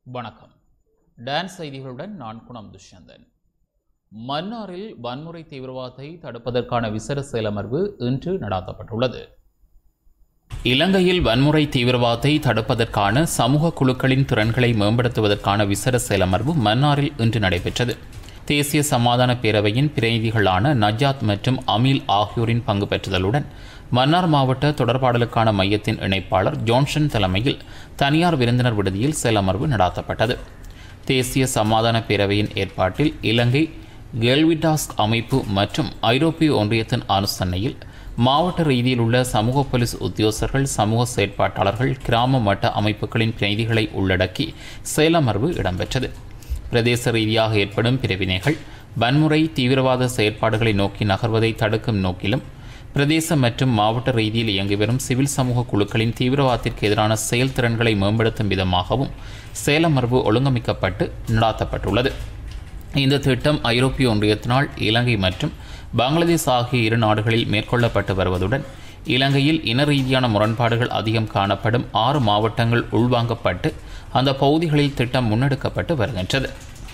வணக்கம் டான்ஸ் செய்திகளுடன் நான் குணம் துஷ்யந்தன் மன்னாரில் வன்முறை தீவிரவாதத்தை தடுப்பதற்கான விசேட செயலமர்வு இன்று நடாத்தப்பட்டுள்ளது இலங்கையில் வன்முறை தீவிரவாதத்தை தடுப்பதற்கான சமூக குழுக்களின் திறன்களை மேம்படுத்துவதற்கான விசேட செயலமர்வு மன்னாரில் இன்று நடைபெற்றது தேசிய சமாதான பேரவையின் பிரதிநிதிகளான நஜாத் மற்றும் அமீல் ஆகியோரின் பங்கு பெற்றுதலுடன் மன்னார் மாவட்ட தொடர்பாடலுக்கான மையத்தின் இணைப்பாளர் ஜோன்சன் தலைமையில் தனியார் விருந்தினர் விடுதியில் செயலமர்வு நடாத்தப்பட்டது தேசிய சமாதான பேரவையின் ஏற்பாட்டில் இலங்கை கெல்விடாஸ்க் அமைப்பு மற்றும் ஐரோப்பிய ஒன்றியத்தின் அனுசரணையில் மாவட்ட ரீதியில் உள்ள சமூக போலீஸ் உத்தியோகஸ்தர்கள் சமூக செயற்பாட்டாளர்கள் கிராம மட்ட அமைப்புகளின் பிரதிநிதிகளை உள்ளடக்கி செயலமர்வு இடம்பெற்றது பிரதேச ரீதியாக ஏற்படும் பிரிவினைகள் வன்முறை தீவிரவாத செயற்பாடுகளை நோக்கி நகர்வதை தடுக்கும் நோக்கிலும் பிரதேச மற்றும் மாவட்ட ரீதியில் இயங்கி வரும் சிவில் சமூக குழுக்களின் தீவிரவாதத்திற்கு எதிரான செயல்திறன்களை மேம்படுத்தும் விதமாகவும் செயலமர்வு ஒழுங்கமைக்கப்பட்டு நடாத்தப்பட்டுள்ளது இந்த திட்டம் ஐரோப்பிய ஒன்றியத்தினால் இலங்கை மற்றும் பங்களாதேஷ் ஆகிய இரு நாடுகளில் மேற்கொள்ளப்பட்டு வருவதுடன் இலங்கையில் இன ரீதியான முரண்பாடுகள் அதிகம் காணப்படும் ஆறு மாவட்டங்கள் உள்வாங்கப்பட்டு அந்த பகுதிகளில் திட்டம் முன்னெடுக்கப்பட்டு வருகின்றது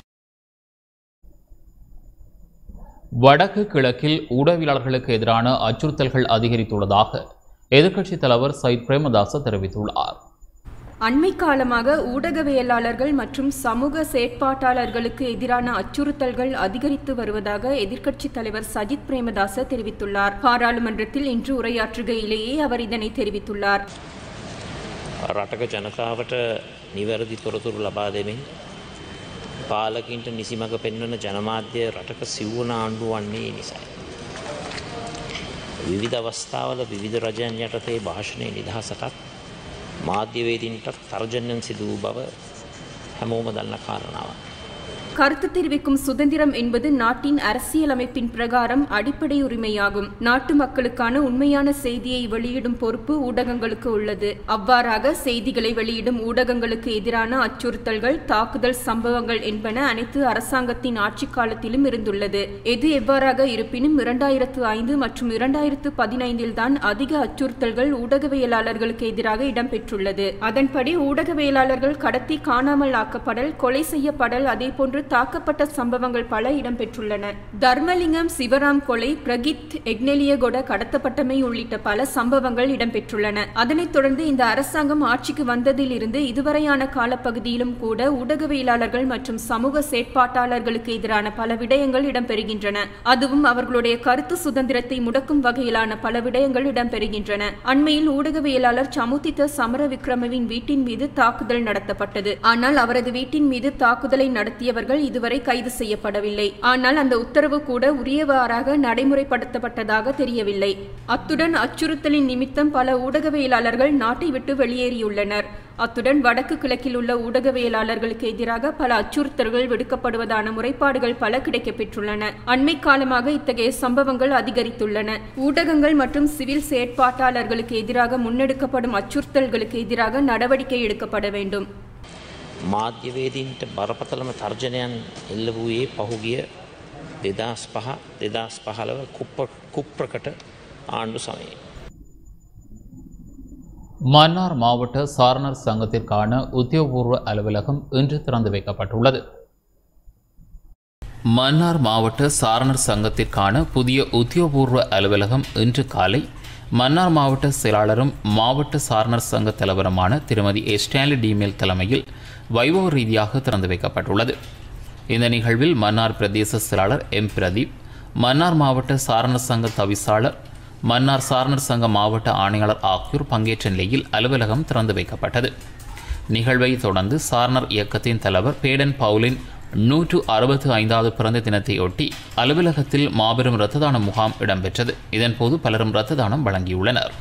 வடக்கு கிழக்கில் ஊடகவியலாளர்களுக்கு எதிரான அச்சுறுத்தல்கள் அதிகரித்துள்ளதாக எதிர்க்கட்சித் தலைவர் சயித் பிரேமதாச தெரிவித்துள்ளார் அண்மை காலமாக ஊடகவியலாளர்கள் மற்றும் சமூக செயற்பாட்டாளர்களுக்கு எதிரான அச்சுறுத்தல்கள் அதிகரித்து வருவதாக எதிர்க்கட்சித் தலைவர் சஜித் பிரேமதாச தெரிவித்துள்ளார் பாராளுமன்றத்தில் இன்று உரையாற்றுகையிலேயே அவர் இதனை தெரிவித்துள்ளார் රටක ජනතාවට නිවැරදි තොරතුරු ලබා දෙමින් පාලකින්ට නිසිමඟ පෙන්වන ජනමාධ්‍ය රටක සිව්වන ආණ්ඩු වන්නේ නිසයි. විවිධ අවස්ථාවල විවිධ රජයන් යටතේ භාෂණය නිදහසටත් මාධ්‍යවේදීන්ටත් තර්ජනයෙන් සිදු වූ බව හැමෝම දන්න කාරණාව. கருத்து தெரிவிக்கும் சுதந்திரம் என்பது நாட்டின் அரசியலமைப்பின் பிரகாரம் அடிப்படை உரிமையாகும் நாட்டு மக்களுக்கான உண்மையான செய்தியை வெளியிடும் பொறுப்பு ஊடகங்களுக்கு உள்ளது அவ்வாறாக செய்திகளை வெளியிடும் ஊடகங்களுக்கு எதிரான அச்சுறுத்தல்கள் தாக்குதல் சம்பவங்கள் என்பன அனைத்து அரசாங்கத்தின் ஆட்சி காலத்திலும் இருந்துள்ளது எது எவ்வாறாக இருப்பினும் இரண்டாயிரத்து ஐந்து மற்றும் இரண்டாயிரத்து பதினைந்தில் தான் அதிக அச்சுறுத்தல்கள் ஊடகவியலாளர்களுக்கு எதிராக இடம்பெற்றுள்ளது அதன்படி ஊடகவியலாளர்கள் கடத்தி காணாமல் ஆக்கப்படல் கொலை செய்யப்படல் அதேபோன்று தாக்கப்பட்ட சம்பவங்கள் பல இடம்பெற்றுள்ளன தர்மலிங்கம் சிவராம் கொலை பிரகித் எக்னெலியகொட கடத்தப்பட்டமை உள்ளிட்ட பல சம்பவங்கள் இடம்பெற்றுள்ளன அதனைத் தொடர்ந்து இந்த அரசாங்கம் ஆட்சிக்கு வந்ததிலிருந்து இதுவரையான காலப்பகுதியிலும் கூட ஊடகவியலாளர்கள் மற்றும் சமூக செயற்பாட்டாளர்களுக்கு எதிரான பல விடயங்கள் இடம்பெறுகின்றன அதுவும் அவர்களுடைய கருத்து சுதந்திரத்தை முடக்கும் வகையிலான பல விடயங்கள் இடம்பெறுகின்றன அண்மையில் ஊடகவியலாளர் சமுத்தித்த சமர விக்ரமவின் வீட்டின் மீது தாக்குதல் நடத்தப்பட்டது ஆனால் அவரது வீட்டின் மீது தாக்குதலை நடத்தியவர்கள் இதுவரை கைது செய்யப்படவில்லை ஆனால் அந்த உத்தரவு கூட உரியவாறாக நடைமுறைப்படுத்தப்பட்டதாக தெரியவில்லை அத்துடன் அச்சுறுத்தலின் நிமித்தம் பல ஊடகவியலாளர்கள் நாட்டை விட்டு வெளியேறியுள்ளனர் அத்துடன் வடக்கு கிழக்கில் உள்ள ஊடகவியலாளர்களுக்கு எதிராக பல அச்சுறுத்தல்கள் விடுக்கப்படுவதான முறைப்பாடுகள் பல கிடைக்கப்பெற்றுள்ளன அண்மை காலமாக இத்தகைய சம்பவங்கள் அதிகரித்துள்ளன ஊடகங்கள் மற்றும் சிவில் செயற்பாட்டாளர்களுக்கு எதிராக முன்னெடுக்கப்படும் அச்சுறுத்தல்களுக்கு எதிராக நடவடிக்கை எடுக்கப்பட வேண்டும் මාධ්‍යවේදීන්ට බරපතලම තර්ජනයන් එල්ල වූයේ පහුගිය දෙදස් පහ දෙදස් පහළව කුප්‍රකට ආණ්ඩු සමයේ. மன்னார் மாவட்ட சாரணர் சங்கத்திற்கான உத்தியோகபூர்வ அலுவலகம் இன்று திறந்து வைக்கப்பட்டுள்ளது மன்னார் மாவட்ட சாரணர் சங்கத்திற்கான புதிய உத்தியோகபூர்வ அலுவலகம் இன்று காலை மன்னார் மாவட்ட செயலாளரும் மாவட்ட சாரணர் சங்க தலைவருமான திருமதி ஏ ஸ்டான்லி டிமேல் தலைமையில் வைபவ ரீதியாக திறந்து வைக்கப்பட்டுள்ளது இந்த நிகழ்வில் மன்னார் பிரதேச செயலாளர் எம் பிரதீப் மன்னார் மாவட்ட சாரணர் சங்க தவிசாளர் மன்னார் சாரணர் சங்க மாவட்ட ஆணையாளர் ஆகியோர் பங்கேற்ற நிலையில் அலுவலகம் திறந்து வைக்கப்பட்டது நிகழ்வை தொடர்ந்து சாரணர் இயக்கத்தின் தலைவர் பேடன் பவுலின் நூற்று அறுபத்து ஐந்தாவது பிறந்த தினத்தையொட்டி அலுவலகத்தில் மாபெரும் இரத்த தான முகாம் இடம்பெற்றது இதன்போது பலரும் இரத்த தானம் வழங்கியுள்ளனர்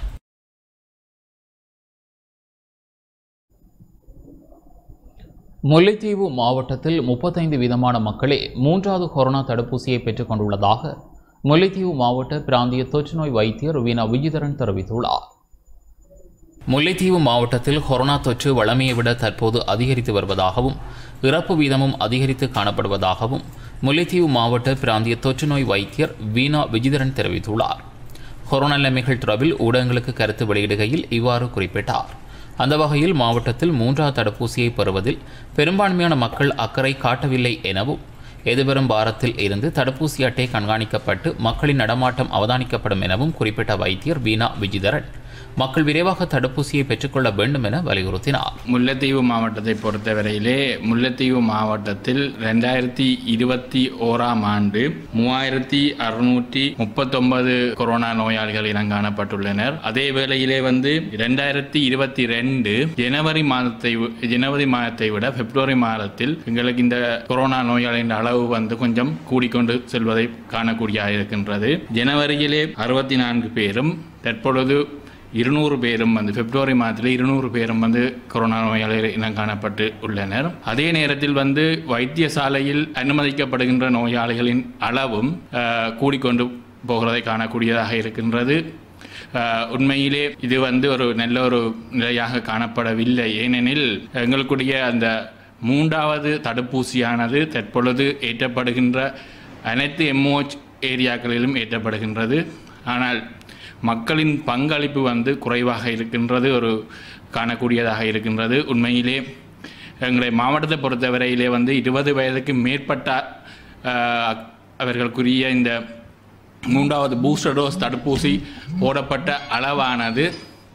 முல்லைத்தீவு மாவட்டத்தில் முப்பத்தைந்து வீதமான மக்களே மூன்றாவது கொரோனா தடுப்பூசியை பெற்றுக் கொண்டுள்ளதாக முல்லைத்தீவு மாவட்ட பிராந்திய தொற்றுநோய் வைத்தியர் வீணா விஜிதரன் தெரிவித்துள்ளார் முல்லைத்தீவு மாவட்டத்தில் கொரோனா தொற்று வழமையை விட தற்போது அதிகரித்து வருவதாகவும் இறப்பு வீதமும் அதிகரித்து காணப்படுவதாகவும் முல்லைத்தீவு மாவட்ட பிராந்திய தொற்றுநோய் வைத்தியர் வீணா விஜிதரன் தெரிவித்துள்ளார் கொரோனா நிலைமைகள் தொடர்பில் ஊடகங்களுக்கு கருத்து வெளியிடுகையில் இவ்வாறு குறிப்பிட்டார் அந்த வகையில் மாவட்டத்தில் மூன்றாவது தடுப்பூசியை பெறுவதில் பெரும்பான்மையான மக்கள் அக்கறை காட்டவில்லை எனவும் எதிர்வரும் வாரத்தில் இருந்து தடுப்பூசி அட்டை கண்காணிக்கப்பட்டு மக்களின் நடமாட்டம் அவதானிக்கப்படும் எனவும் குறிப்பிட்ட வைத்தியர் வீணா விஜிதரன் மக்கள் விரைவாக தடுப்பூசியை பெற்றுக்கொள்ள வேண்டும் என வலியுறுத்தினார் முல்லைத்தீவு மாவட்டத்தை பொறுத்தவரையிலே முல்லைத்தீவு மாவட்டத்தில் ரெண்டாயிரத்தி இருபத்தி ஓராம் ஆண்டு மூவாயிரத்தி அறுநூற்றி முப்பத்தொன்பது கொரோனா நோயாளிகள் இனம் காணப்பட்டுள்ளனர் அதே வேளையிலே வந்து ரெண்டாயிரத்தி இருபத்தி ரெண்டு ஜனவரி மாதத்தை வி- ஜனவரி மாதத்தை விட பிப்ரவரி மாதத்தில் எங்களுக்கு இந்த கொரோனா நோயாளியின் அளவு வந்து கொஞ்சம் கூடிக்கொண்டு செல்வதை காணக்கூடியதாக இருக்கின்றது ஜனவரியிலே அறுபத்தி நான்கு பேரும் தற்பொழுது இருநூறு பேரும் வந்து பிப்ரவரி மாதத்தில் இருநூறு பேரும் வந்து கொரோனா நோயாளிகள் இனம் காணப்பட்டு உள்ளனர் அதே நேரத்தில் வந்து வைத்தியசாலையில் அனுமதிக்கப்படுகின்ற நோயாளிகளின் அளவும் அஹ், கூடிக்கொண்டு போகிறதை காணக்கூடியதாக இருக்கின்றது அஹ், உண்மையிலே இது வந்து ஒரு நல்ல ஒரு நிலையாக காணப்படவில்லை ஏனெனில் எங்களுக்குடைய அந்த மூன்றாவது தடுப்பூசியானது தற்பொழுது ஏற்றப்படுகின்ற அனைத்து எம்ஓஹெச் ஏரியாக்களிலும் ஏற்றப்படுகின்றது ஆனால் மக்களின் பங்களிப்பு வந்து குறைவாக இருக்கின்றது ஒரு காணக்கூடியதாக இருக்கின்றது உண்மையிலே எங்களுடைய மாவட்டத்தை பொறுத்தவரையிலே வந்து இருபது வயதுக்கு மேற்பட்ட ஆஹ், அவர்களுக்குரிய இந்த மூன்றாவது பூஸ்டர் டோஸ் தடுப்பூசி போடப்பட்ட அளவானது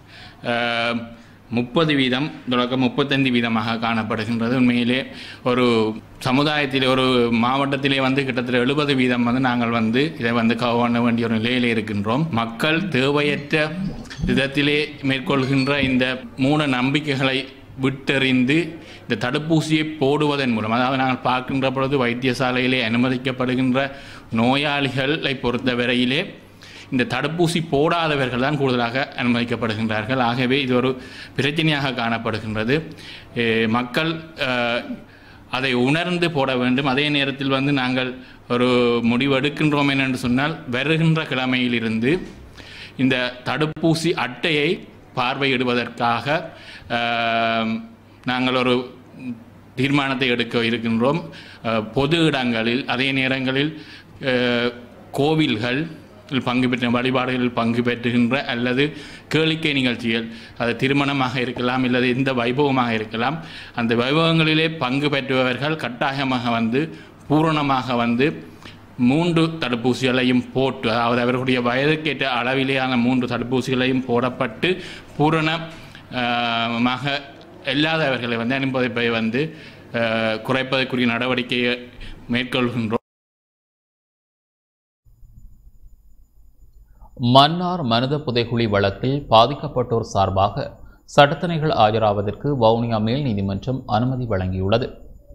முப்பது வீதம் தொடக்கம் முப்பத்தைந்து வீதமாக காணப்படுகின்றது உண்மையிலே ஒரு சமுதாயத்திலே ஒரு மாவட்டத்திலே வந்து கிட்டத்தட்ட எழுபது வீதம் வந்து நாங்கள் வந்து இதை வந்து கவன வேண்டிய ஒரு நிலையிலே இருக்கின்றோம் மக்கள் தேவையற்ற விதத்திலே மேற்கொள்கின்ற இந்த மூட நம்பிக்கைகளை விட்டெறிந்து இந்த தடுப்பூசியை போடுவதன் மூலம் அதாவது நாங்கள் பார்க்கின்ற பொழுது வைத்தியசாலையிலே அனுமதிக்கப்படுகின்ற நோயாளிகளை பொறுத்தவரையிலே இந்த தடுப்பூசி போடாதவர்கள் தான் கூடுதலாக அனுமதிக்கப்படுகின்றார்கள் ஆகவே இது ஒரு பிரச்சனையாக காணப்படுகின்றது எ, மக்கள் அஹ், அதை உணர்ந்து போட வேண்டும் அதே நேரத்தில் வந்து நாங்கள் ஒரு முடிவு எடுக்கின்றோம் என்று சொன்னால் வருகின்ற கிழமையிலிருந்து இந்த தடுப்பூசி அட்டையை பார்வையிடுவதற்காக அஹ், நாங்கள் ஒரு தீர்மானத்தை எடுக்க இருக்கின்றோம் அஹ், பொது இடங்களில் அதே நேரங்களில் அஹ், கோவில்கள் பங்கு பெற்ற வழிபாடுகளில் பங்கு பெற்றுகின்ற அல்லது கேளிக்கை நிகழ்ச்சிகள் அது திருமணமாக இருக்கலாம் அல்லது எந்த வைபவமாக இருக்கலாம் அந்த வைபவங்களிலே பங்கு பெற்றுபவர்கள் கட்டாயமாக வந்து பூரணமாக வந்து மூன்று தடுப்பூசிகளையும் போட்டு அதாவது அவர்களுடைய வயதுக்கேற்ற அளவிலேயான மூன்று தடுப்பூசிகளையும் போடப்பட்டு பூரண ஆஹ், மாக இல்லாதவர்களை வந்து அனுமதிப்பை வந்து ஆஹ், குறைப்பதற்குரிய நடவடிக்கையை மேற்கொள்கின்றோம் மன்னார் மனித புதைகுழி வழக்கில் பாதிக்கப்பட்டோர் சார்பாக சட்டத்தனைகள் ஆஜராவதற்கு வவுனியா மேல் நீதிமன்றம் அனுமதி வழங்கியுள்ளது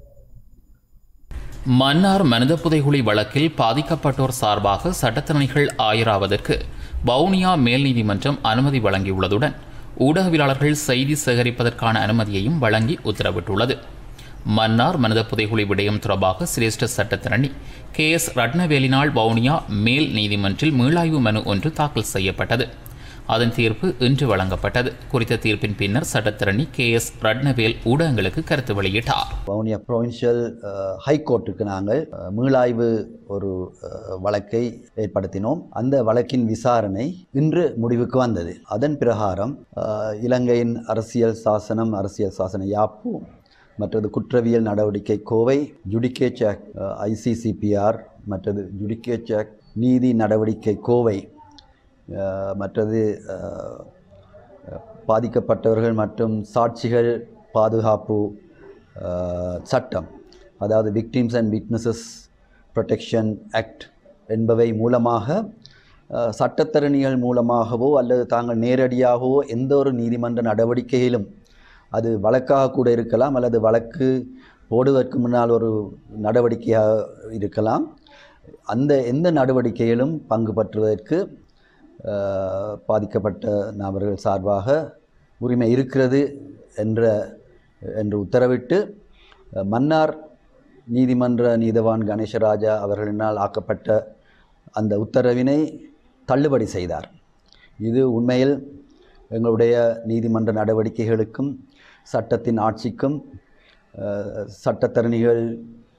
மன்னார் மனித புதைகுழி வழக்கில் பாதிக்கப்பட்டோர் சார்பாக சட்டத்தரணிகள் ஆயராவதற்கு வவுனியா மேல் நீதிமன்றம் அனுமதி வழங்கியுள்ளதுடன் ஊடகவியலாளர்கள் செய்தி சேகரிப்பதற்கான அனுமதியையும் வழங்கி உத்தரவிட்டுள்ளது மன்னார் மனித புதைகுழி விடயம் தொடர்பாக சிரேஷ்ட சட்டத்திரணி கே எஸ் ரட்னவேலினால் வவுனியா மேல் நீதிமன்றில் மீளாய்வு மனு ஒன்று தாக்கல் செய்யப்பட்டது அதன் தீர்ப்பு இன்று வழங்கப்பட்டது குறித்த தீர்ப்பின் பின்னர் சட்டத்திரணி கே எஸ் ரட்னவேல் ஊடகங்களுக்கு கருத்து வெளியிட்டார் வவுனியா ப்ரொவின்ஷியல் ஹைகோர்ட்டுக்கு நாங்கள் அஹ், மீளாய்வு ஒரு அஹ், வழக்கை ஏற்படுத்தினோம் அந்த வழக்கின் விசாரணை இன்று முடிவுக்கு வந்தது அதன் பிரகாரம் அஹ், இலங்கையின் அரசியல் சாசனம் அரசியல் சாசன யாப்பு மற்றது குற்றவியல் நடவடிக்கை கோவை ஜுடிகேச்சேக் ஐசிசிபிஆர் மற்றது ஜுடிகேச்சேக் நீதி நடவடிக்கை கோவை அஹ், மற்றது அஹ், பாதிக்கப்பட்டவர்கள் மற்றும் சாட்சிகள் பாதுகாப்பு அஹ், சட்டம் அதாவது victims and witnesses protection act என்பவை மூலமாக அஹ், சட்டத்தரணிகள் மூலமாகவோ அல்லது தாங்கள் நேரடியாகவோ எந்த ஒரு நீதிமன்ற நடவடிக்கையிலும் அது வழக்காக கூட இருக்கலாம் அல்லது வழக்கு போடுவதற்கு முன்னால் ஒரு நடவடிக்கையாக இருக்கலாம் அந்த எந்த நடவடிக்கையிலும் பங்கு பற்றுவதற்கு அஹ், பாதிக்கப்பட்ட நபர்கள் சார்பாக உரிமை இருக்கிறது என்ற என்று உத்தரவிட்டு அஹ், மன்னார் நீதிமன்ற நீதவான் கணேசராஜா அவர்களினால் ஆக்கப்பட்ட அந்த உத்தரவினை தள்ளுபடி செய்தார் இது உண்மையில் எங்களுடைய நீதிமன்ற நடவடிக்கைகளுக்கும் சட்டத்தின் ஆட்சிக்கும் அஹ், சட்டத்தரணிகள்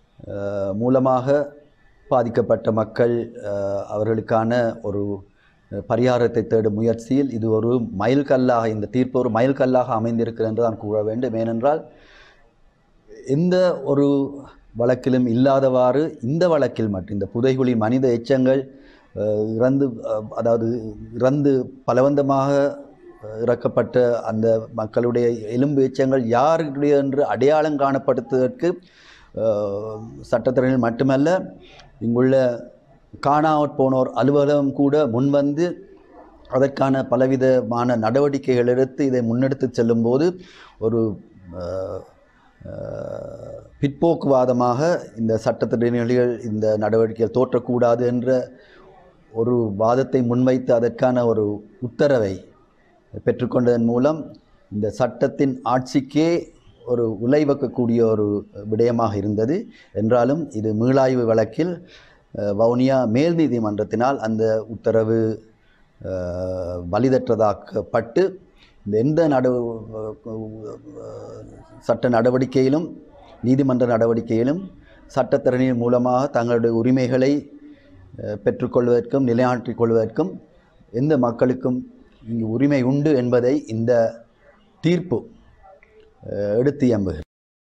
அஹ், மூலமாக பாதிக்கப்பட்ட மக்கள் அஹ், அவர்களுக்கான ஒரு அஹ், பரிகாரத்தை தேடும் முயற்சியில் இது ஒரு மைல்கல்லாக இந்த தீர்ப்பு ஒரு மைல்கல்லாக அமைந்திருக்கிறது என்று தான் கூற வேண்டும் ஏனென்றால் எந்த ஒரு வழக்கிலும் இல்லாதவாறு இந்த வழக்கில் மட்டும் இந்த புதைகுழி மனித எச்சங்கள் அஹ், இறந்து அஹ், அதாவது இறந்து பலவந்தமாக அஹ், இறக்கப்பட்ட அந்த மக்களுடைய எலும்பு எச்சங்கள் யாருடைய என்று அடையாளம் காணப்படுத்துவதற்கு அஹ், சட்டத்திறனில் மட்டுமல்ல இங்குள்ள காணாமற் போனோர் அலுவலகம் கூட முன்வந்து அதற்கான பலவிதமான நடவடிக்கைகள் எடுத்து இதை முன்னெடுத்து செல்லும்போது ஒரு அஹ், அஹ், பிற்போக்குவாதமாக இந்த சட்டத்திட்டங்கள் இந்த நடவடிக்கைகள் தோற்றக்கூடாது என்ற ஒரு வாதத்தை முன்வைத்து அதற்கான ஒரு உத்தரவை பெற்றுக்கொண்டதன் மூலம் இந்த சட்டத்தின் ஆட்சிக்கே ஒரு உலை வைக்கக்கூடிய ஒரு விடயமாக இருந்தது என்றாலும் இது மீளாய்வு வழக்கில் அஹ், வவுனியா மேல் நீதிமன்றத்தினால் அந்த உத்தரவு அஹ், வலிதற்றதாக்கப்பட்டு இந்த எந்த நடு சட்ட நடவடிக்கையிலும் நீதிமன்ற நடவடிக்கையிலும் சட்டத்திறனின் மூலமாக தங்களுடைய உரிமைகளை அஹ், பெற்றுக்கொள்வதற்கும் நிலைநாட்டிக் கொள்வதற்கும் எந்த மக்களுக்கும் இங்கு உரிமை உண்டு என்பதை இந்த தீர்ப்பு அஹ், எடுத்து எம்புகிறது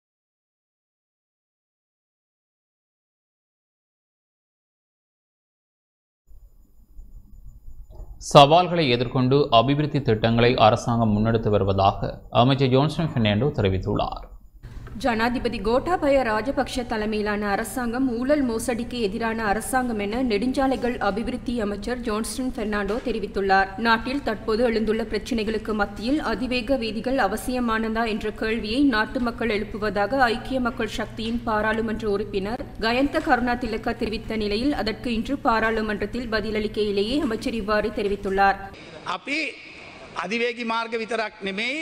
சவால்களை எதிர்கொண்டு அபிவிருத்தி திட்டங்களை அரசாங்கம் முன்னெடுத்து வருவதாக அமைச்சர் ஜோன்சன் பெர்னாண்டோ தெரிவித்துள்ளார் ஜனாதிபதி கோட்டாபய ராஜபக்ஷ தலைமையிலான அரசாங்கம் ஊழல் மோசடிக்கு எதிரான அரசாங்கம் என நெடுஞ்சாலைகள் அபிவிருத்தி அமைச்சர் ஜோன்ஸ்டன் பெர்னாண்டோ தெரிவித்துள்ளார் நாட்டில் தற்போது எழுந்துள்ள பிரச்சினைகளுக்கு மத்தியில் அதிவேக வீதிகள் அவசியமானதா என்ற கேள்வியை நாட்டு மக்கள் எழுப்புவதாக ஐக்கிய மக்கள் சக்தியின் பாராளுமன்ற உறுப்பினர் கயந்த கருணா திலக்க தெரிவித்த நிலையில் அதற்கு இன்று பாராளுமன்றத்தில் பதிலளிக்கையிலேயே அமைச்சர் இவ்வாறு தெரிவித்துள்ளார் අපි අධිවේගි මාර්ග විතරක් නෙමෙයි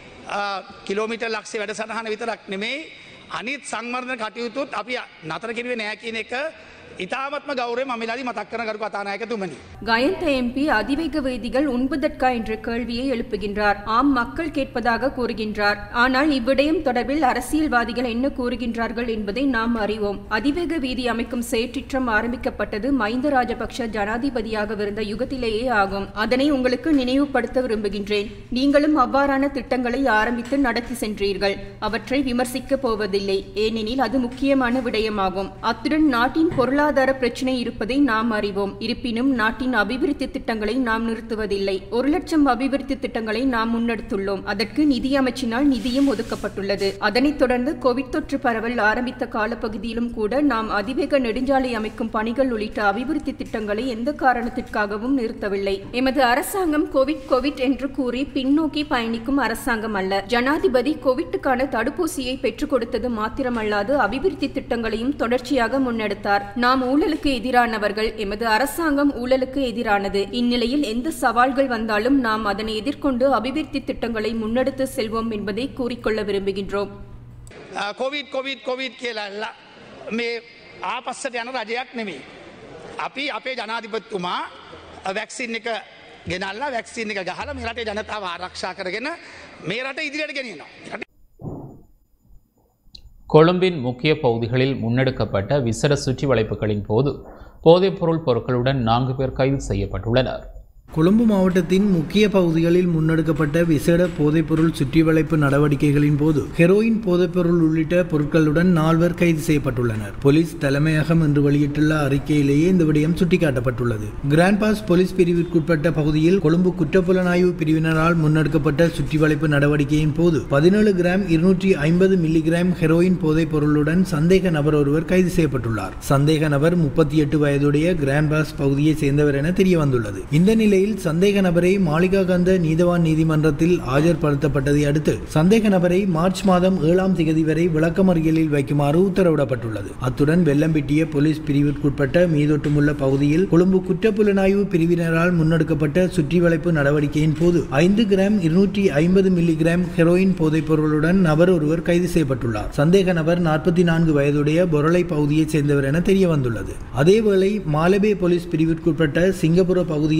කිලෝමිට ලක්ෂේ වැඩසටහන විතරක් නෙමෙයි අනිත් සංවර්ධන කටයුතුත් අපි නතර කිරුවේ නෑ කියන එක ඉතාමත්ම ගෞරය මමිලාදී මතක් කරන කරු කතානායකතුමනි. கயந்த எம்பி அதிவேக வேதிகள் உண்பதற்கா என்ற கேள்வியை எழுப்புகின்றார் ஆம் மக்கள் கேட்பதாக கூறுகின்றார் ஆனால் இவ்விடயம் தொடர்பில் அரசியல்வாதிகள் என்ன கூறுகின்றார்கள் என்பதை நாம் அறிவோம் அதிவேக வீதி அமைக்கும் செயற்றிற்றம் ஆரம்பிக்கப்பட்டது மஹிந்த ராஜபக்ஷ ஜனாதிபதியாகவிருந்த யுகத்திலேயே ஆகும் அதனை உங்களுக்கு நினைவுபடுத்த விரும்புகின்றேன் நீங்களும் அவ்வாறான திட்டங்களை ஆரம்பித்து நடத்தி சென்றீர்கள் அவற்றை விமர்சிக்கப் போவதில்லை ஏனெனில் அது முக்கியமான விடயமாகும் அத்துடன் நாட்டின் பொருளாதார பிரச்சினை இருப்பதை நாம் அறிவோம் இருப்பினும் நாட்டின் அபிவிருத்தி திட்டங்களை நாம் நிறுத்துவதில்லை ஒரு லட்சம் அபிவிருத்தி திட்டங்களை நாம் முன்னெடுத்துள்ளோம் அதற்கு நிதி அமைச்சினால் நிதியும் ஒதுக்கப்பட்டுள்ளது அதனைத் தொடர்ந்து கோவிட் தொற்று பரவல் ஆரம்பித்த காலப்பகுதியிலும் கூட நாம் அதிவேக நெடுஞ்சாலை அமைக்கும் பணிகள் உள்ளிட்ட அபிவிருத்தி திட்டங்களை எந்த காரணத்திற்காகவும் நிறுத்தவில்லை எமது அரசாங்கம் கோவிட் கோவிட் என்று கூறி பின்னோக்கி பயணிக்கும் அரசாங்கம் அல்ல ஜனாதிபதி கோவிட்டுக்கான தடுப்பூசியை பெற்றுக் கொடுத்தது மாத்திரமல்லாது அபிவிருத்தி திட்டங்களையும் தொடர்ச்சியாக முன்னெடுத்தார் நாம் ஊழலுக்கு எதிரானவர்கள் எமது அரசாங்கம் ஊழலுக்கு எதிரானது இந்நிலையில் எந்த சவால்கள் வந்தாலும் நாம் அதனை எதிர்கொண்டு அபிவிருத்தி திட்டங்களை முன்னெடுத்து செல்வோம் என்பதை கூறிக்கொள்ள விரும்புகின்றோம் කොවිඩ් කොවිඩ් කොවිඩ් කියලල්ල මේ ආපස්සට යන රජයක් නෙමේ. අපි අපේ ජනාධිපත්තුමා වැක්සින් එක ගෙනල්ලා වැක්සින් එක ගහල මේ රටේ ජනතාව ආරක්ෂා කරගෙන මේ රට ඉදිරියට ගෙනනවා. கொழும்பின் முக்கிய பகுதிகளில் முன்னெடுக்கப்பட்ட விசேட சுற்றி வளைப்புகளின் போது போதைப்பொருள் பொருட்களுடன் நான்கு பேர் கைது செய்யப்பட்டுள்ளனர் கொழும்பு மாவட்டத்தின் முக்கிய பகுதிகளில் முன்னெடுக்கப்பட்ட விசேட போதைப்பொருள் சுற்றிவளைப்பு நடவடிக்கைகளின் போது ஹெரோயின் போதைப்பொருள் உள்ளிட்ட பொருட்களுடன் நால்வர் கைது செய்யப்பட்டுள்ளனர் போலீஸ் தலைமையகம் என்று வெளியிட்டுள்ள அறிக்கையிலேயே இந்த விடயம் சுட்டிக்காட்டப்பட்டுள்ளது கிராண்ட் பாஸ் போலீஸ் பிரிவிற்குட்பட்ட பகுதியில் கொழும்பு குற்றப்புலனாய்வு பிரிவினரால் முன்னெடுக்கப்பட்ட சுற்றிவளைப்பு நடவடிக்கையின் போது பதினேழு கிராம் இருநூற்றி ஐம்பது மில்லிகிராம் ஹெரோயின் போதைப் பொருளுடன் சந்தேக நபர் ஒருவர் கைது செய்யப்பட்டுள்ளார் சந்தேக நபர் முப்பத்தி எட்டு வயதுடைய கிராண்ட் பாஸ் பகுதியைச் சேர்ந்தவர் என தெரிய வந்துள்ளது இந்த நிலையில் சந்தேக நபரை மாளிகா கந்த நீதவான் நீதிமன்றத்தில் ஆஜர்படுத்தப்பட்டதை அடுத்து சந்தேக நபரை மார்ச் மாதம் ஏழாம் திகதி வரை விளக்கமறியலில் வைக்குமாறு உத்தரவிடப்பட்டுள்ளது அத்துடன் வெள்ளம்பிட்டிய போலீஸ் பிரிவிற்குட்பட்ட மீதொட்டுமுள்ள பகுதியில் கொழும்பு குற்றப்புலனாய்வு பிரிவினரால் முன்னெடுக்கப்பட்ட சுற்றிவளைப்பு நடவடிக்கையின் போது ஐந்து கிராம் இருநூற்றி ஐம்பது மில்லிகிராம் ஹெரோயின் போதைப் பொருளுடன் நபர் ஒருவர் கைது செய்யப்பட்டுள்ளார் சந்தேக நபர் நாற்பத்தி நான்கு வயதுடைய பொருளை பகுதியைச் சேர்ந்தவர் என தெரிய வந்துள்ளது அதேவேளை மாலபே போலீஸ் பிரிவிற்குட்பட்ட சிங்கப்புர பகுதியில் முன்னெடுக்கப்பட்ட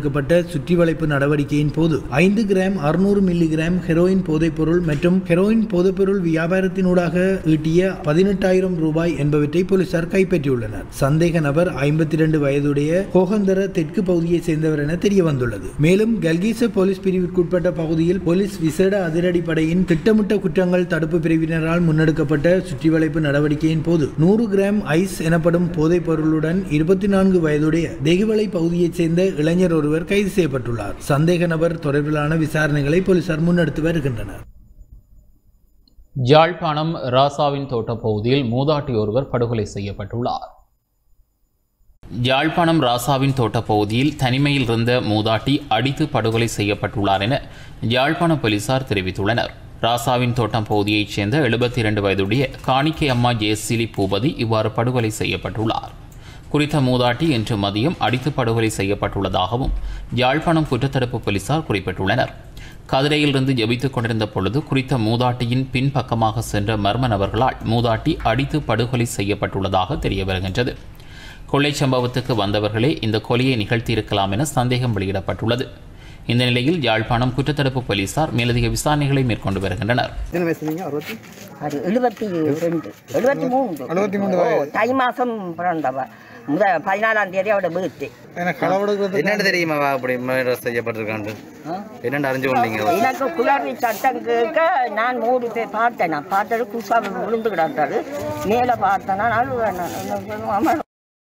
முன்னெடுக்கப்பட்ட சுற்றி வளைப்பு நடவடிக்கையின் போது ஐந்து கிராம் அறுநூறு மில்லி கிராம் ஹெரோயின் போதைப்பொருள் மற்றும் ஹெரோயின் போதைப்பொருள் வியாபாரத்தினூடாக ஈட்டிய பதினெட்டாயிரம் ரூபாய் என்பவற்றை போலீசார் கைப்பற்றியுள்ளனர் சந்தேக நபர் ஐம்பத்தி இரண்டு வயதுடைய கோகந்தர தெற்கு பகுதியைச் சேர்ந்தவர் என தெரிய வந்துள்ளது மேலும் கல்கீச போலீஸ் பிரிவிற்குட்பட்ட பகுதியில் போலீஸ் விசேட அதிரடிப்படையின் திட்டமிட்ட குற்றங்கள் தடுப்பு பிரிவினரால் முன்னெடுக்கப்பட்ட சுற்றி வளைப்பு நடவடிக்கையின் போது நூறு கிராம் ஐஸ் எனப்படும் போதைப் பொருளுடன் இருபத்தி நான்கு வயதுடைய தெகுவளை பகுதியைச் சேர்ந்த இளைஞர் ஒருவர் கைது செய்யப்பட்டுள்ளார் சந்தேக நபர் தொடர்பிலான விசாரணைகளை போலீசார் முன்னெடுத்து வருகின்றனர் யாழ்ப்பாணம் ராசாவின் தோட்ட பகுதியில் மூதாட்டி ஒருவர் படுகொலை செய்யப்பட்டுள்ளார் யாழ்ப்பாணம் ராசாவின் தோட்ட பகுதியில் தனிமையில் இருந்த மூதாட்டி அடித்து படுகொலை செய்யப்பட்டுள்ளார் என யாழ்ப்பாண போலீசார் தெரிவித்துள்ளனர் ராசாவின் தோட்டம் பகுதியைச் சேர்ந்த எழுபத்தி இரண்டு வயதுடைய காணிக்கை அம்மா ஜேசிலி பூபதி இவ்வாறு படுகொலை செய்யப்பட்டுள்ளார் குறித்த மூதாட்டி இன்று மதியம் அடித்து படுகொலை செய்யப்பட்டுள்ளதாகவும் யாழ்ப்பாணம் குற்றத்தடுப்பு போலீசார் குறிப்பிட்டுள்ளனர் கதிரையிலிருந்து ஜெபித்துக் கொண்டிருந்த பொழுது குறித்த மூதாட்டியின் பின்பக்கமாக சென்ற மர்ம நபர்களால் மூதாட்டி அடித்து படுகொலை செய்யப்பட்டுள்ளதாக தெரிய வருகின்றது கொள்ளை சம்பவத்துக்கு வந்தவர்களே இந்த கொலையை நிகழ்த்தியிருக்கலாம் என சந்தேகம் வெளியிடப்பட்டுள்ளது இந்த நிலையில் யாழ்ப்பாணம் குற்றத்தடுப்பு போலீசார் மேலதிக விசாரணைகளை மேற்கொண்டு வருகின்றனர் அது எழுபத்தி ரெண்டு எழுபத்தி மூன்று எழுபத்தி மூணு தை மாதம் பிறந்தவ முத பதினாலாம் தேதி அவட பர்த்டே என்னன்னு தெரியுமா அப்படி murder செய்யப்பட்டிருக்காண்டு என்னன்னு அறிஞ்சு கொண்டீங்க எனக்கு குளறி சட்டம் கேட்க நான் மூணு பேர் பார்த்தேன் நான் பார்த்தது குசா விழுந்து கிடந்தாரு மேலே பார்த்தேன்னா நான்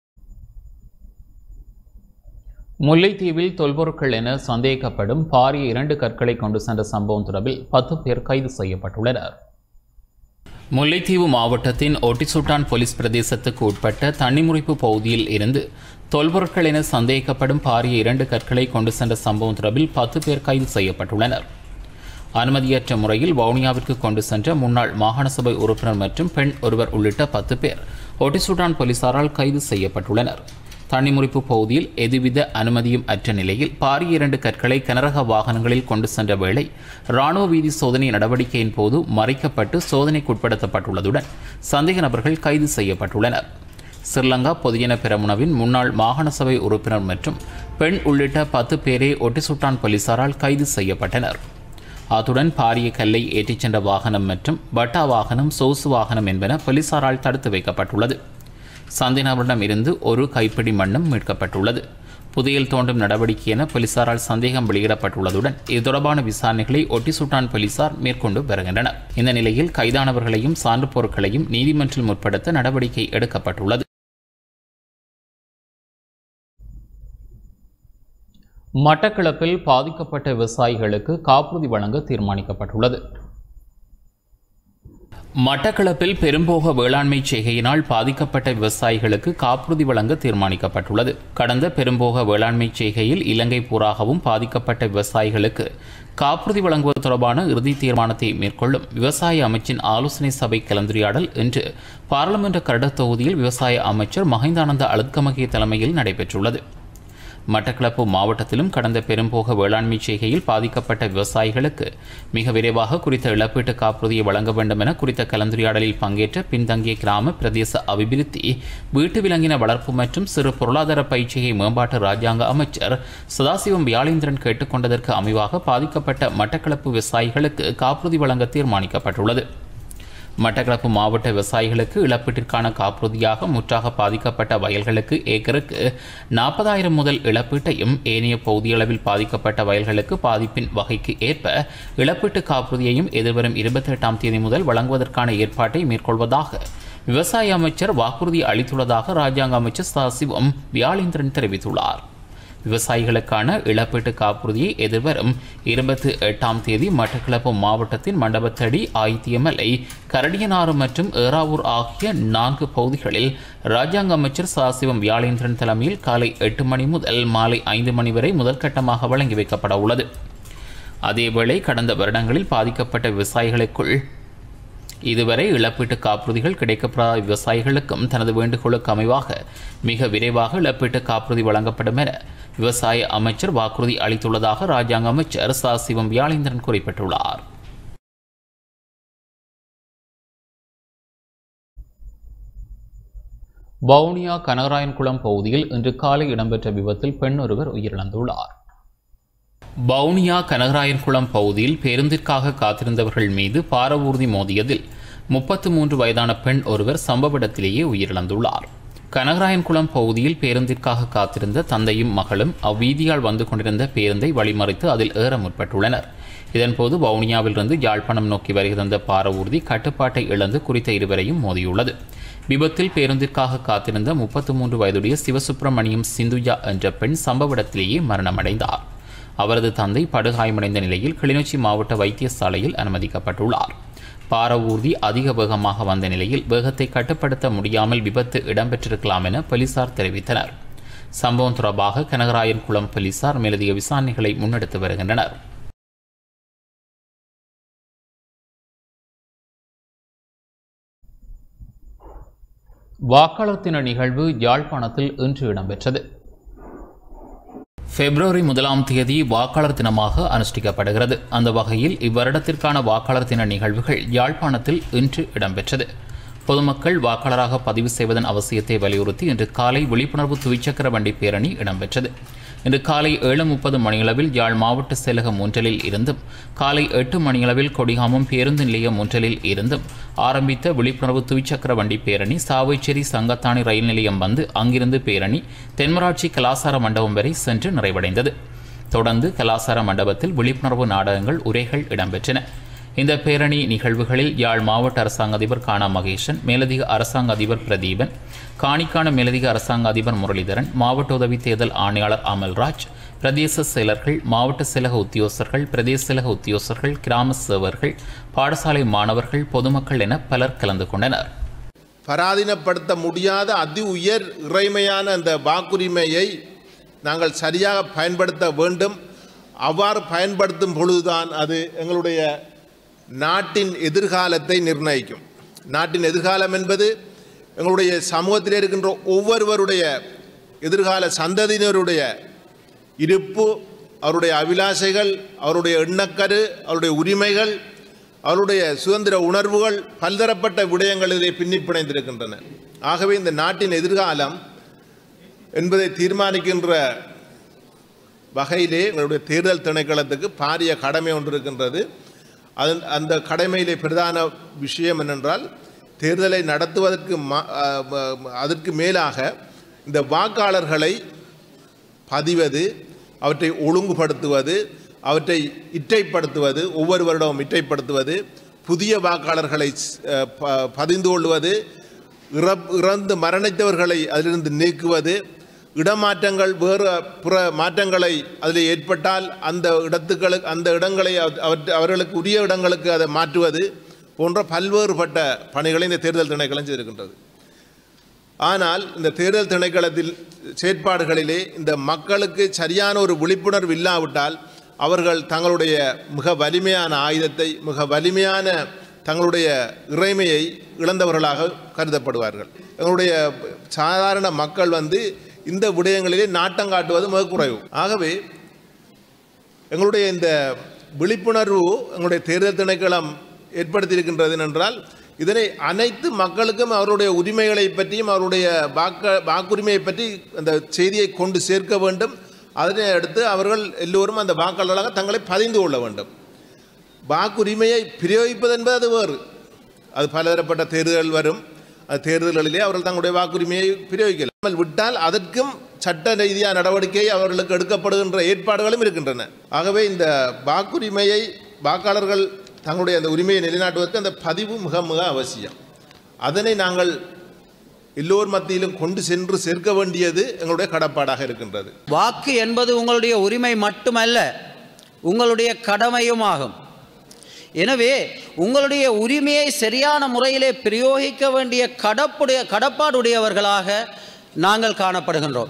முல்லைத்தீவில் தொல்பொருட்கள் என சந்தேகிக்கப்படும் பாரிய இரண்டு கற்களை கொண்டு சென்ற சம்பவம் தொடர்பில் பத்து பேர் கைது செய்யப்பட்டுள்ளனர் முல்லைத்தீவு மாவட்டத்தின் ஒட்டிசுட்டான் போலீஸ் பிரதேசத்துக்கு உட்பட்ட தண்ணிமுறிப்பு பகுதியில் இருந்து தொல்பொருட்கள் என சந்தேகிக்கப்படும் பாரிய இரண்டு கற்களை கொண்டு சென்ற சம்பவம் தொடர்பில் பத்து பேர் கைது செய்யப்பட்டுள்ளனர் அனுமதியற்ற முறையில் வவுனியாவிற்கு கொண்டு சென்ற முன்னாள் மாகாண சபை உறுப்பினர் மற்றும் பெண் ஒருவர் உள்ளிட்ட பத்து பேர் ஒட்டிசுட்டான் போலீசாரால் கைது செய்யப்பட்டுள்ளனர் தண்ணிமுறிப்பு பகுதியில் எதுவித அனுமதியும் அற்ற நிலையில் பாரிய இரண்டு கற்களை கனரக வாகனங்களில் கொண்டு சென்ற வேளை ராணுவ வீதி சோதனை நடவடிக்கையின் போது மறைக்கப்பட்டு சோதனைக்குட்படுத்தப்பட்டுள்ளதுடன் சந்தேக நபர்கள் கைது செய்யப்பட்டுள்ளனர் ஸ்ரீலங்கா பொதுஜன பெரமுனவின் முன்னாள் மாகாண சபை உறுப்பினர் மற்றும் பெண் உள்ளிட்ட பத்து பேரே ஒட்டிசுட்டான் போலீசாரால் கைது செய்யப்பட்டனர் அத்துடன் பாரிய கல்லை ஏற்றிச் சென்ற வாகனம் மற்றும் பட்டா வாகனம் சொகுசு வாகனம் என்பன போலீசாரால் தடுத்து வைக்கப்பட்டுள்ளது சந்தேகநபரிடம் இருந்து ஒரு கைப்பிடி மண்ணும் மீட்கப்பட்டுள்ளது புதையல் தோண்டும் நடவடிக்கை என போலீசாரால் சந்தேகம் வெளியிடப்பட்டுள்ளதுடன் இது தொடர்பான விசாரணைகளை ஒட்டிசுட்டான் போலீசார் மேற்கொண்டு வருகின்றனர் இந்த நிலையில் கைதானவர்களையும் சான்று பொருட்களையும் நீதிமன்றில் முற்படுத்த நடவடிக்கை எடுக்கப்பட்டுள்ளது மட்டக்களப்பில் பாதிக்கப்பட்ட விவசாயிகளுக்கு காப்புறுதி வழங்க தீர்மானிக்கப்பட்டுள்ளது மட்டக்களப்பில் பெரும்போக வேளாண்மை செய்கையினால் பாதிக்கப்பட்ட விவசாயிகளுக்கு காப்புறுதி வழங்க தீர்மானிக்கப்பட்டுள்ளது கடந்த பெரும்போக வேளாண்மை செய்கையில் இலங்கை பூராகவும் பாதிக்கப்பட்ட விவசாயிகளுக்கு காப்புறுதி வழங்குவது தொடர்பான இறுதி தீர்மானத்தை மேற்கொள்ளும் விவசாய அமைச்சின் ஆலோசனை சபை கலந்துரையாடல் இன்று பாராளுமன்ற கரட தொகுதியில் விவசாய அமைச்சர் மஹிந்தானந்த அழுத்கமகே தலைமையில் நடைபெற்றுள்ளது மட்டக்களப்பு மாவட்டத்திலும் கடந்த பெரும்போக வேளாண்மை செய்கையில் பாதிக்கப்பட்ட விவசாயிகளுக்கு மிக விரைவாக குறித்த இழப்பீட்டு காப்புறுதியை வழங்க வேண்டும் என குறித்த கலந்துரையாடலில் பங்கேற்ற பின்தங்கிய கிராம பிரதேச அபிவிருத்தி வீட்டு விலங்கின வளர்ப்பு மற்றும் சிறு பொருளாதார பயிற்சியை மேம்பாட்டு ராஜாங்க அமைச்சர் சதாசிவம் வியாழேந்திரன் கேட்டுக்கொண்டதற்கு அமைவாக பாதிக்கப்பட்ட மட்டக்களப்பு விவசாயிகளுக்கு காப்புறுதி வழங்க தீர்மானிக்கப்பட்டுள்ளது மட்டக்களப்பு மாவட்ட விவசாயிகளுக்கு இழப்பீட்டிற்கான காப்புறுதியாக முற்றாக பாதிக்கப்பட்ட வயல்களுக்கு ஏக்கருக்கு நாற்பதாயிரம் முதல் இழப்பீட்டையும் ஏனைய பகுதியளவில் பாதிக்கப்பட்ட வயல்களுக்கு பாதிப்பின் வகைக்கு ஏற்ப இழப்பீட்டு காப்புறுதியையும் எதிர்வரும் இருபத்தி எட்டாம் தேதி முதல் வழங்குவதற்கான ஏற்பாட்டை மேற்கொள்வதாக விவசாய அமைச்சர் வாக்குறுதி அளித்துள்ளதாக ராஜாங்க அமைச்சர் சதாசிவம் வியாழேந்திரன் தெரிவித்துள்ளார் விவசாயிகளுக்கான இழப்பீட்டு காப்புறுதியை எதிர்வரும் இருபத்தி எட்டாம் தேதி மட்டக்களப்பு மாவட்டத்தின் மண்டபத்தடி ஆயித்தியமலை கரடியனாறு மற்றும் ஏறாவூர் ஆகிய நான்கு பகுதிகளில் ராஜாங்க அமைச்சர் சதாசிவம் வியாழேந்திரன் தலைமையில் காலை எட்டு மணி முதல் மாலை ஐந்து மணி வரை முதற்கட்டமாக வழங்கி வைக்கப்பட உள்ளது அதேவேளை கடந்த வருடங்களில் பாதிக்கப்பட்ட விவசாயிகளுக்குள் இதுவரை இழப்பீட்டு காப்புறுதிகள் கிடைக்கப்படாத விவசாயிகளுக்கும் தனது வேண்டுகோளுக்கு அமைவாக மிக விரைவாக இழப்பீட்டு காப்புறுதி வழங்கப்படும் என விவசாய அமைச்சர் வாக்குறுதி அளித்துள்ளதாக ராஜாங்க அமைச்சர் சதாசிவம் வியாழேந்திரன் குறிப்பிட்டுள்ளார் வவுனியா கனகராயன்குளம் பகுதியில் இன்று காலை இடம்பெற்ற விபத்தில் பெண் ஒருவர் உயிரிழந்துள்ளார் வவுனியா கனகராயன்குளம் பகுதியில் பேருந்திற்காக காத்திருந்தவர்கள் மீது பாரவூர்தி மோதியதில் முப்பத்து மூன்று வயதான பெண் ஒருவர் சம்பவ இடத்திலேயே உயிரிழந்துள்ளார் கனகராயன்குளம் பகுதியில் பேருந்திற்காக காத்திருந்த தந்தையும் மகளும் அவ்வீதியால் வந்து கொண்டிருந்த பேருந்தை வழிமறித்து அதில் ஏற முற்பட்டுள்ளனர் இதன்போது வவுனியாவிலிருந்து யாழ்ப்பாணம் நோக்கி வருகிற பாரவூர்தி கட்டுப்பாட்டை இழந்து குறித்த இருவரையும் மோதியுள்ளது விபத்தில் பேருந்திற்காக காத்திருந்த முப்பத்து மூன்று வயதுடைய சிவசுப்பிரமணியம் சிந்துஜா என்ற பெண் சம்பவ இடத்திலேயே மரணமடைந்தார் அவரது தந்தை படுகாயமடைந்த நிலையில் கிளிநொச்சி மாவட்ட வைத்தியசாலையில் அனுமதிக்கப்பட்டுள்ளார் பாரவூர்தி அதிக வேகமாக வந்த நிலையில் வேகத்தை கட்டுப்படுத்த முடியாமல் விபத்து இடம்பெற்றிருக்கலாம் என போலீசார் தெரிவித்தனர் சம்பவம் தொடர்பாக கனகராயன்குளம் போலீசார் மேலதிக விசாரணைகளை முன்னெடுத்து வருகின்றனர் வாக்காளர் தின நிகழ்வு யாழ்ப்பாணத்தில் இன்று இடம்பெற்றது பிப்ரவரி முதலாம் தேதி வாக்காளர் தினமாக அனுஷ்டிக்கப்படுகிறது அந்த வகையில் இவ்வருடத்திற்கான வாக்காளர் தின நிகழ்வுகள் யாழ்ப்பாணத்தில் இன்று இடம்பெற்றது பொதுமக்கள் வாக்காளராக பதிவு செய்வதன் அவசியத்தை வலியுறுத்தி இன்று காலை விழிப்புணர்வு துவிச்சக்கர வண்டி பேரணி இடம்பெற்றது இன்று காலை ஏழு முப்பது மணியளவில் யாழ் மாவட்ட செயலகம் ஒன்றலில் இருந்தும் காலை எட்டு மணியளவில் கொடிகாமம் பேருந்து நிலையம் ஒன்றலில் இருந்தும் ஆரம்பித்த விழிப்புணர்வு துவிச்சக்கர வண்டி பேரணி சாவைச்சேரி சங்கத்தானி ரயில் நிலையம் வந்து அங்கிருந்து பேரணி தென்மராட்சி கலாசார மண்டபம் வரை சென்று நிறைவடைந்தது தொடர்ந்து கலாசார மண்டபத்தில் விழிப்புணர்வு நாடகங்கள் உரைகள் இடம்பெற்றன இந்த பேரணி நிகழ்வுகளில் யாழ் மாவட்ட அரசாங்க அதிபர் கானா மகேஷன் மேலதிக அரசாங்க அதிபர் பிரதீபன் காணிக்கான மேலதிக அரசாங்க அதிபர் முரளிதரன் மாவட்ட உதவி தேர்தல் ஆணையாளர் அமல்ராஜ் பிரதேச செயலர்கள் மாவட்ட செயலக உத்தியோகஸ்தர்கள் பிரதேச செயலக உத்தியோகஸ்தர்கள் கிராம சேவர்கள் பாடசாலை மாணவர்கள் பொதுமக்கள் என பலர் கலந்து கொண்டனர் பராதீனப்படுத்த முடியாத அதி உயர் இறைமையான அந்த வாக்குரிமையை நாங்கள் சரியாக பயன்படுத்த வேண்டும் அவ்வாறு பயன்படுத்தும் பொழுதுதான் அது எங்களுடைய நாட்டின் எதிர்காலத்தை நிர்ணயிக்கும் நாட்டின் எதிர்காலம் என்பது எங்களுடைய சமூகத்தில் இருக்கின்ற ஒவ்வொருவருடைய எதிர்கால சந்ததியினருடைய இருப்பு அவருடைய அபிலாஷைகள் அவருடைய எண்ணக்கரு அவருடைய உரிமைகள் அவருடைய சுதந்திர உணர்வுகள் பல்தரப்பட்ட விடயங்களிலே பின்னி பிணைந்திருக்கின்றன ஆகவே இந்த நாட்டின் எதிர்காலம் என்பதை தீர்மானிக்கின்ற வகையிலே எங்களுடைய தேர்தல் திணைக்களத்துக்கு பாரிய கடமை ஒன்று இருக்கின்றது அதன் அந்த கடமையிலே பிரதான விஷயம் என்னென்றால் தேர்தலை நடத்துவதற்கு ம- அ- ம- அதற்கு மேலாக இந்த வாக்காளர்களை பதிவது அவற்றை ஒழுங்குபடுத்துவது அவற்றை இட்டைப்படுத்துவது ஒவ்வொரு வருடமும் இட்டைப்படுத்துவது புதிய வாக்காளர்களை அஹ், ப- பதிந்து கொள்வது இறப் இறந்து மரணித்தவர்களை அதிலிருந்து நீக்குவது இடமாற்றங்கள் வேறு புற மாற்றங்களை அதில் ஏற்பட்டால் அந்த இடத்துக்களுக்கு அந்த இடங்களை அவ- அவற்றை அவர்களுக்கு உரிய இடங்களுக்கு அதை மாற்றுவது போன்ற பல்வேறுபட்ட பணிகளை இந்த தேர்தல் திணைக்களம் செய்திருக்கின்றது ஆனால் இந்த தேர்தல் திணைக்களத்தில் செயற்பாடுகளிலே இந்த மக்களுக்கு சரியான ஒரு விழிப்புணர்வு இல்லாவிட்டால் அவர்கள் தங்களுடைய மிக வலிமையான ஆயுதத்தை மிக வலிமையான தங்களுடைய இறைமையை இழந்தவர்களாக கருதப்படுவார்கள் எங்களுடைய சாதாரண மக்கள் வந்து இந்த விடயங்களிலே நாட்டம் காட்டுவது மிக குறைவு ஆகவே எங்களுடைய இந்த விழிப்புணர்வு எங்களுடைய தேர்தல் திணைக்களம் ஏற்படுத்தியிருக்கின்றது என்றால் இதனை அனைத்து மக்களுக்கும் அவருடைய உரிமைகளை பற்றியும் அவருடைய வாக்க வாக்குரிமையை பற்றி அந்த செய்தியை கொண்டு சேர்க்க வேண்டும் அதனை அடுத்து அவர்கள் எல்லோரும் அந்த வாக்காளர்களாக தங்களை பதிந்து கொள்ள வேண்டும் வாக்குரிமையை பிரயோகிப்பது என்பது அது வேறு அது பலதரப்பட்ட தேர்தல் வரும் அந்த தேர்தல்களிலே அவர்கள் தங்களுடைய வாக்குரிமையை பிரயோகிக்கலாம் விட்டால் அதற்கும் சட்ட ரீதியான நடவடிக்கை அவர்களுக்கு எடுக்கப்படுகின்ற ஏற்பாடுகளும் இருக்கின்றன ஆகவே இந்த வாக்குரிமையை வாக்காளர்கள் தங்களுடைய அந்த உரிமையை நிலைநாட்டுவதற்கு அந்த பதிவு மிக மிக அவசியம் அதனை நாங்கள் எல்லோர் மத்தியிலும் கொண்டு சென்று சேர்க்க வேண்டியது எங்களுடைய கடப்பாடாக இருக்கின்றது வாக்கு என்பது உங்களுடைய உரிமை மட்டுமல்ல உங்களுடைய கடமையும் ஆகும் எனவே உங்களுடைய உரிமையை சரியான முறையிலே பிரயோகிக்க வேண்டிய கடப்புடைய கடப்பாடுடையவர்களாக நாங்கள் காணப்படுகின்றோம்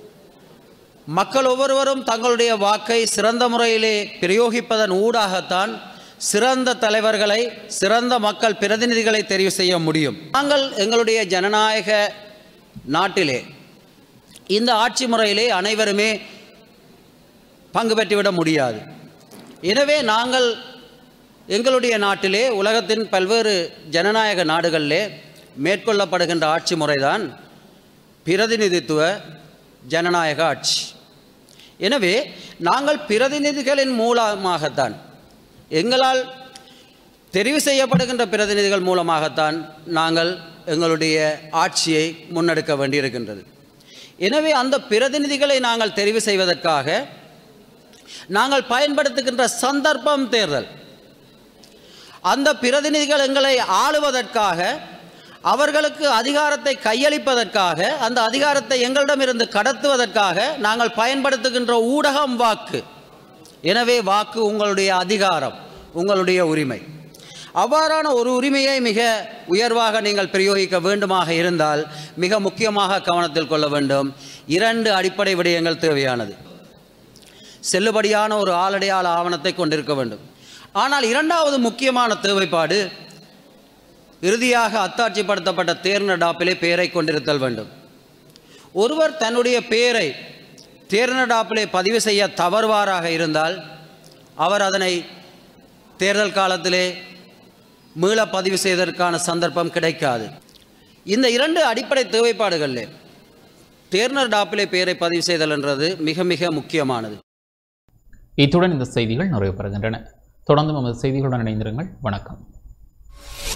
மக்கள் ஒவ்வொருவரும் தங்களுடைய வாக்கை சிறந்த முறையிலே பிரயோகிப்பதன் ஊடாகத்தான் சிறந்த தலைவர்களை சிறந்த மக்கள் பிரதிநிதிகளை தெரிவு செய்ய முடியும் நாங்கள் எங்களுடைய ஜனநாயக நாட்டிலே இந்த ஆட்சி முறையிலே அனைவருமே பங்கு பெற்றுவிட முடியாது எனவே நாங்கள் எங்களுடைய நாட்டிலே உலகத்தின் பல்வேறு ஜனநாயக நாடுகளிலே மேற்கொள்ளப்படுகின்ற ஆட்சி முறைதான் பிரதிநிதித்துவ ஜனநாயக ஆட்சி எனவே நாங்கள் பிரதிநிதிகளின் மூலமாகத்தான் எங்களால் தெரிவு செய்யப்படுகின்ற பிரதிநிதிகள் மூலமாகத்தான் நாங்கள் எங்களுடைய ஆட்சியை முன்னெடுக்க வேண்டியிருக்கின்றது எனவே அந்த பிரதிநிதிகளை நாங்கள் தெரிவு செய்வதற்காக நாங்கள் பயன்படுத்துகின்ற சந்தர்ப்பம் தேர்தல் அந்த பிரதிநிதிகள் எங்களை ஆளுவதற்காக அவர்களுக்கு அதிகாரத்தை கையளிப்பதற்காக அந்த அதிகாரத்தை எங்களிடமிருந்து கடத்துவதற்காக நாங்கள் பயன்படுத்துகின்ற ஊடகம் வாக்கு எனவே வாக்கு உங்களுடைய அதிகாரம் உங்களுடைய உரிமை அவ்வாறான ஒரு உரிமையை மிக உயர்வாக நீங்கள் பிரயோகிக்க வேண்டுமாக இருந்தால் மிக முக்கியமாக கவனத்தில் கொள்ள வேண்டும் இரண்டு அடிப்படை விடயங்கள் தேவையானது செல்லுபடியான ஒரு ஆளடையாள ஆவணத்தை கொண்டிருக்க வேண்டும் ஆனால் இரண்டாவது முக்கியமான தேவைப்பாடு இறுதியாக அத்தாட்சிப்படுத்தப்பட்ட தேர்நடாப்பிலே பெயரை கொண்டிருத்தல் வேண்டும் ஒருவர் தன்னுடைய பெயரை தேர்நடாப்பிலே பதிவு செய்ய தவறுவாராக இருந்தால் அவர் அதனை தேர்தல் காலத்திலே மீள பதிவு செய்வதற்கான சந்தர்ப்பம் கிடைக்காது இந்த இரண்டு அடிப்படை தேவைப்பாடுகளில் தேர்னர் டாப்பிலே பெயரை பதிவு செய்தல் என்றது மிக மிக முக்கியமானது இத்துடன் இந்த செய்திகள் நிறைவு பெறுகின்றன தொடர்ந்து நமது செய்திகளுடன் இணைந்திருங்கள் வணக்கம்